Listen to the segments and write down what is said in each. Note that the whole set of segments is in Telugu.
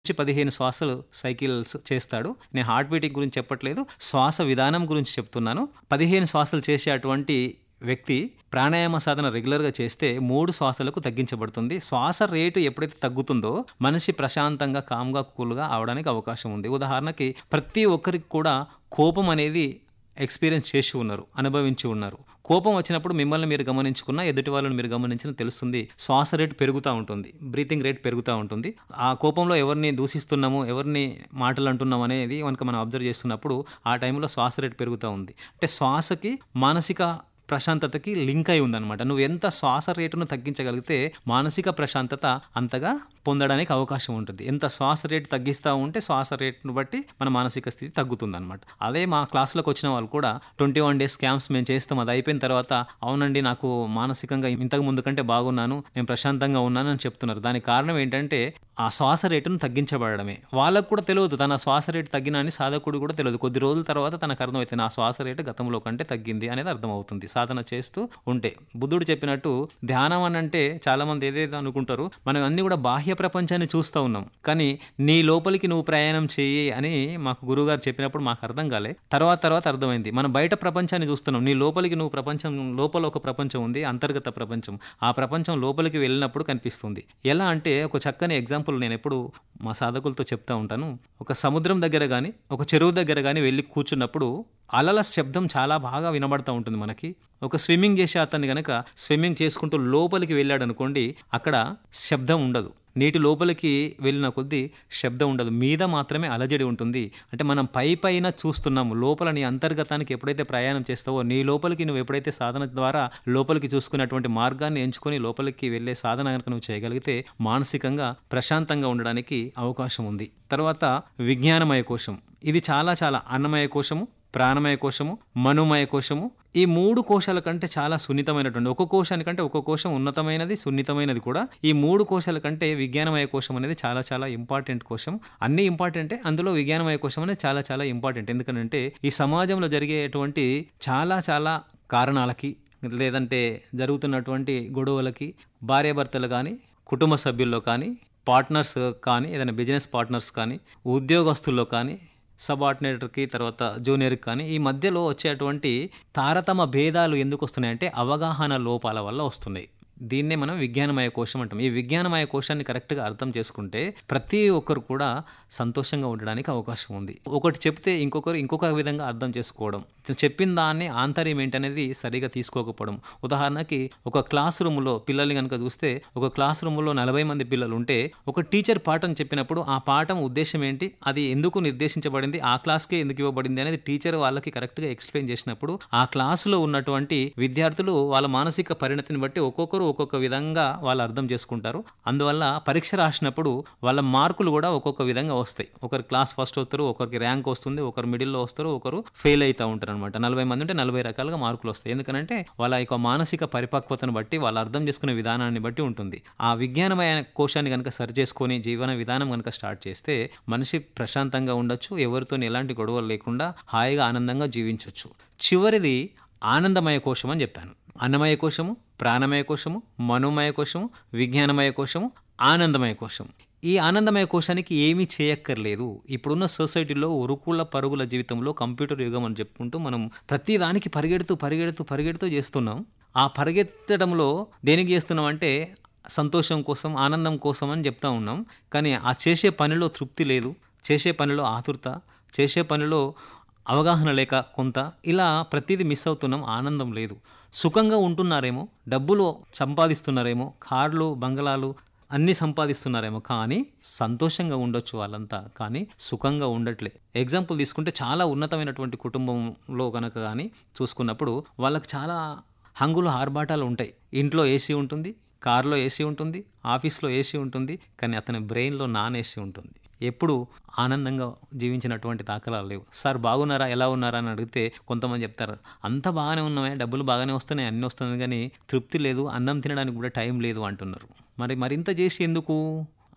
నుంచి పదిహేను శ్వాసలు సైకిల్స్ చేస్తాడు నేను హార్ట్ బీటింగ్ గురించి చెప్పట్లేదు శ్వాస విధానం గురించి చెప్తున్నాను పదిహేను శ్వాసలు చేసే అటువంటి వ్యక్తి ప్రాణాయామ సాధన రెగ్యులర్గా చేస్తే మూడు శ్వాసలకు తగ్గించబడుతుంది శ్వాస రేటు ఎప్పుడైతే తగ్గుతుందో మనిషి ప్రశాంతంగా కామ్గా కూల్గా అవడానికి అవకాశం ఉంది ఉదాహరణకి ప్రతి ఒక్కరికి కూడా కోపం అనేది ఎక్స్పీరియన్స్ చేసి ఉన్నారు అనుభవించి ఉన్నారు కోపం వచ్చినప్పుడు మిమ్మల్ని మీరు గమనించుకున్న ఎదుటి వాళ్ళని మీరు గమనించిన తెలుస్తుంది శ్వాస రేటు పెరుగుతూ ఉంటుంది బ్రీతింగ్ రేట్ పెరుగుతూ ఉంటుంది ఆ కోపంలో ఎవరిని దూషిస్తున్నాము ఎవరిని మాటలు అంటున్నాం అనేది కనుక మనం అబ్జర్వ్ చేస్తున్నప్పుడు ఆ టైంలో శ్వాస రేటు పెరుగుతూ ఉంది అంటే శ్వాసకి మానసిక ప్రశాంతతకి లింక్ అయి ఉందన్నమాట నువ్వు ఎంత శ్వాస రేటును తగ్గించగలిగితే మానసిక ప్రశాంతత అంతగా పొందడానికి అవకాశం ఉంటుంది ఎంత శ్వాస రేటు తగ్గిస్తూ ఉంటే శ్వాస రేటును బట్టి మన మానసిక స్థితి తగ్గుతుందన్నమాట అదే మా క్లాసులోకి వచ్చిన వాళ్ళు కూడా ట్వంటీ వన్ డేస్ క్యాంప్స్ మేము చేస్తాం అది అయిపోయిన తర్వాత అవునండి నాకు మానసికంగా ఇంతకు ముందు కంటే బాగున్నాను నేను ప్రశాంతంగా ఉన్నాను అని చెప్తున్నారు దానికి కారణం ఏంటంటే ఆ శ్వాస రేటును తగ్గించబడమే వాళ్ళకు కూడా తెలియదు తన శ్వాస రేటు తగ్గిన అని సాధకుడు కూడా తెలియదు కొద్ది రోజుల తర్వాత తనకు అర్థమవుతుంది నా శ్వాస రేటు గతంలో కంటే తగ్గింది అనేది అర్థమవుతుంది సాధన చేస్తూ ఉంటే బుద్ధుడు చెప్పినట్టు ధ్యానం అని అంటే చాలా మంది ఏదేదో అనుకుంటారు మనం అన్ని కూడా బాహ్య ప్రపంచాన్ని చూస్తూ ఉన్నాం కానీ నీ లోపలికి నువ్వు ప్రయాణం చేయి అని మాకు గురువుగారు చెప్పినప్పుడు మాకు అర్థం కాలే తర్వాత తర్వాత అర్థమైంది మనం బయట ప్రపంచాన్ని చూస్తున్నాం నీ లోపలికి నువ్వు ప్రపంచం లోపల ఒక ప్రపంచం ఉంది అంతర్గత ప్రపంచం ఆ ప్రపంచం లోపలికి వెళ్ళినప్పుడు కనిపిస్తుంది ఎలా అంటే ఒక చక్కని ఎగ్జాంపుల్ నేను ఎప్పుడు మా సాధకులతో చెప్తా ఉంటాను ఒక సముద్రం దగ్గర కానీ ఒక చెరువు దగ్గర కానీ వెళ్ళి కూర్చున్నప్పుడు అలల శబ్దం చాలా బాగా వినబడతా ఉంటుంది మనకి ఒక స్విమ్మింగ్ చేసే అతన్ని కనుక స్విమ్మింగ్ చేసుకుంటూ లోపలికి వెళ్ళాడు అనుకోండి అక్కడ శబ్దం ఉండదు నీటి లోపలికి వెళ్ళిన కొద్దీ శబ్దం ఉండదు మీద మాత్రమే అలజడి ఉంటుంది అంటే మనం పై పైన చూస్తున్నాము లోపల నీ అంతర్గతానికి ఎప్పుడైతే ప్రయాణం చేస్తావో నీ లోపలికి నువ్వు ఎప్పుడైతే సాధన ద్వారా లోపలికి చూసుకున్నటువంటి మార్గాన్ని ఎంచుకొని లోపలికి వెళ్ళే సాధన కనుక నువ్వు చేయగలిగితే మానసికంగా ప్రశాంతంగా ఉండడానికి అవకాశం ఉంది తర్వాత విజ్ఞానమయ కోశం ఇది చాలా చాలా అన్నమయ కోశము ప్రాణమయ కోశము మనుమయ కోశము ఈ మూడు కోశాల కంటే చాలా సున్నితమైనటువంటి ఒక కోశానికంటే ఒక కోశం ఉన్నతమైనది సున్నితమైనది కూడా ఈ మూడు కోశాల కంటే విజ్ఞానమయ కోశం అనేది చాలా చాలా ఇంపార్టెంట్ కోశం అన్ని ఇంపార్టెంటే అందులో విజ్ఞానమయ కోశం అనేది చాలా చాలా ఇంపార్టెంట్ ఎందుకంటే ఈ సమాజంలో జరిగేటువంటి చాలా చాలా కారణాలకి లేదంటే జరుగుతున్నటువంటి గొడవలకి భార్యాభర్తలు కానీ కుటుంబ సభ్యుల్లో కానీ పార్ట్నర్స్ కానీ ఏదైనా బిజినెస్ పార్ట్నర్స్ కానీ ఉద్యోగస్తుల్లో కానీ సబార్డినేటర్కి తర్వాత జూనియర్కి కానీ ఈ మధ్యలో వచ్చేటువంటి తారతమ భేదాలు ఎందుకు వస్తున్నాయంటే అవగాహన లోపాల వల్ల వస్తున్నాయి దీన్నే మనం విజ్ఞానమయ కోశం అంటాం ఈ విజ్ఞానమయ కోశాన్ని కరెక్ట్గా అర్థం చేసుకుంటే ప్రతి ఒక్కరు కూడా సంతోషంగా ఉండడానికి అవకాశం ఉంది ఒకటి చెప్తే ఇంకొకరు ఇంకొక విధంగా అర్థం చేసుకోవడం చెప్పిన దాన్ని ఆంతర్యం ఏంటనేది సరిగా తీసుకోకపోవడం ఉదాహరణకి ఒక క్లాస్ రూమ్లో పిల్లల్ని కనుక చూస్తే ఒక క్లాస్ రూమ్లో నలభై మంది పిల్లలు ఉంటే ఒక టీచర్ పాఠం చెప్పినప్పుడు ఆ పాఠం ఉద్దేశం ఏంటి అది ఎందుకు నిర్దేశించబడింది ఆ క్లాస్కే ఎందుకు ఇవ్వబడింది అనేది టీచర్ వాళ్ళకి కరెక్ట్గా ఎక్స్ప్లెయిన్ చేసినప్పుడు ఆ క్లాసులో ఉన్నటువంటి విద్యార్థులు వాళ్ళ మానసిక పరిణతిని బట్టి ఒక్కొక్కరు ఒక్కొక్క విధంగా వాళ్ళు అర్థం చేసుకుంటారు అందువల్ల పరీక్ష రాసినప్పుడు వాళ్ళ మార్కులు కూడా ఒక్కొక్క విధంగా వస్తాయి ఒకరు క్లాస్ ఫస్ట్ వస్తారు ఒకరికి ర్యాంక్ వస్తుంది ఒకరు మిడిల్లో వస్తారు ఒకరు ఫెయిల్ అవుతూ ఉంటారు అనమాట నలభై మంది ఉంటే నలభై రకాలుగా మార్కులు వస్తాయి ఎందుకంటే వాళ్ళ యొక్క మానసిక పరిపక్వతను బట్టి వాళ్ళు అర్థం చేసుకునే విధానాన్ని బట్టి ఉంటుంది ఆ విజ్ఞానమైన కోశాన్ని కనుక సరి చేసుకొని జీవన విధానం కనుక స్టార్ట్ చేస్తే మనిషి ప్రశాంతంగా ఉండొచ్చు ఎవరితో ఎలాంటి గొడవలు లేకుండా హాయిగా ఆనందంగా జీవించవచ్చు చివరిది ఆనందమయ కోశం అని చెప్పాను అన్నమయ కోశము ప్రాణమయ కోశము మనోమయ కోశము విజ్ఞానమయ కోశము ఆనందమయ కోశం ఈ ఆనందమయ కోశానికి ఏమీ చేయక్కర్లేదు ఇప్పుడున్న సొసైటీలో ఉరుకుల పరుగుల జీవితంలో కంప్యూటర్ యుగం అని చెప్పుకుంటూ మనం ప్రతి దానికి పరిగెడుతూ పరిగెడుతూ పరిగెడుతూ చేస్తున్నాం ఆ పరిగెత్తడంలో దేనికి చేస్తున్నాం అంటే సంతోషం కోసం ఆనందం కోసం అని చెప్తా ఉన్నాం కానీ ఆ చేసే పనిలో తృప్తి లేదు చేసే పనిలో ఆతురత చేసే పనిలో అవగాహన లేక కొంత ఇలా ప్రతిదీ మిస్ అవుతున్నాం ఆనందం లేదు సుఖంగా ఉంటున్నారేమో డబ్బులు సంపాదిస్తున్నారేమో కార్లు బంగళాలు అన్నీ సంపాదిస్తున్నారేమో కానీ సంతోషంగా ఉండొచ్చు వాళ్ళంతా కానీ సుఖంగా ఉండట్లే ఎగ్జాంపుల్ తీసుకుంటే చాలా ఉన్నతమైనటువంటి కుటుంబంలో కనుక కానీ చూసుకున్నప్పుడు వాళ్ళకి చాలా హంగులు ఆర్భాటాలు ఉంటాయి ఇంట్లో ఏసీ ఉంటుంది కారులో ఏసీ ఉంటుంది ఆఫీస్లో ఏసీ ఉంటుంది కానీ అతని బ్రెయిన్లో నాన్ ఏసీ ఉంటుంది ఎప్పుడు ఆనందంగా జీవించినటువంటి దాఖలాలు లేవు సార్ బాగున్నారా ఎలా ఉన్నారా అని అడిగితే కొంతమంది చెప్తారు అంత బాగానే ఉన్నామే డబ్బులు బాగానే వస్తున్నాయి అన్నీ వస్తున్నాయి కానీ తృప్తి లేదు అన్నం తినడానికి కూడా టైం లేదు అంటున్నారు మరి మరింత చేసి ఎందుకు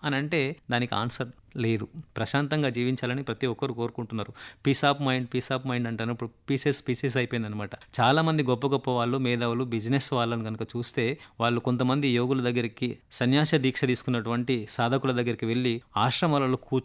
అని అంటే దానికి ఆన్సర్ లేదు ప్రశాంతంగా జీవించాలని ప్రతి ఒక్కరు కోరుకుంటున్నారు peace of mind peace of mind అంటాను ఇప్పుడు పీసెస్ పీసెస్ అయిపోయింది అనమాట చాలా మంది గొప్ప గొప్ప వాళ్ళు మేధావులు బిజినెస్ వాళ్ళని కనుక చూస్తే వాళ్ళు కొంతమంది యోగుల దగ్గరికి సన్యాస దీక్ష తీసుకున్నటువంటి సాధకుల దగ్గరికి వెళ్ళి ఆశ్రమాలలో కూర్చు